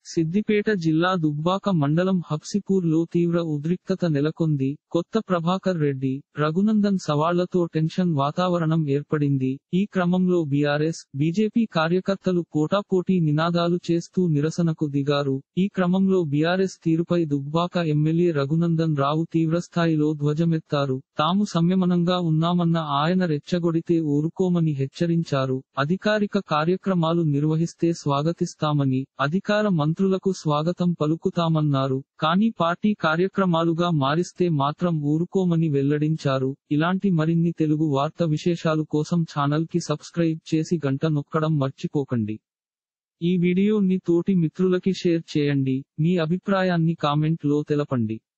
సిద్దిపేట జిల్లా దుబ్బాక మండలం హబ్సిపూర్ లో తీవ్ర ఉద్రిక్తత నెలకొంది కొత్త ప్రభాకర్ రెడ్డి రఘునందన్ సవాళ్లతో టెన్షన్ వాతావరణం ఏర్పడింది ఈ క్రమంలో బీఆర్ఎస్ బీజేపీ కార్యకర్తలు పోటాపోటీ నినాదాలు చేస్తూ నిరసనకు దిగారు ఈ క్రమంలో బీఆర్ఎస్ తీరుపై దుబ్బాక ఎమ్మెల్యే రఘునందన్ రావు తీవ్రస్థాయిలో ధ్వజమెత్తారు తాము సంయమనంగా ఉన్నామన్న ఆయన రెచ్చగొడితే ఊరుకోమని హెచ్చరించారు అధికారిక కార్యక్రమాలు నిర్వహిస్తే స్వాగతిస్తామని అధికార మంత్రులకు స్వాగతం పలుకుతామన్నారు కానీ పార్టీ కార్యక్రమాలుగా మారిస్తే మాత్రం ఊరుకోమని వెల్లడించారు ఇలాంటి మరిన్ని తెలుగు వార్త విశేషాలు కోసం ఛానల్ కి సబ్స్క్రైబ్ చేసి గంట నొక్కడం మర్చిపోకండి ఈ వీడియోని తోటి మిత్రులకి షేర్ చేయండి మీ అభిప్రాయాన్ని కామెంట్ లో తెలపండి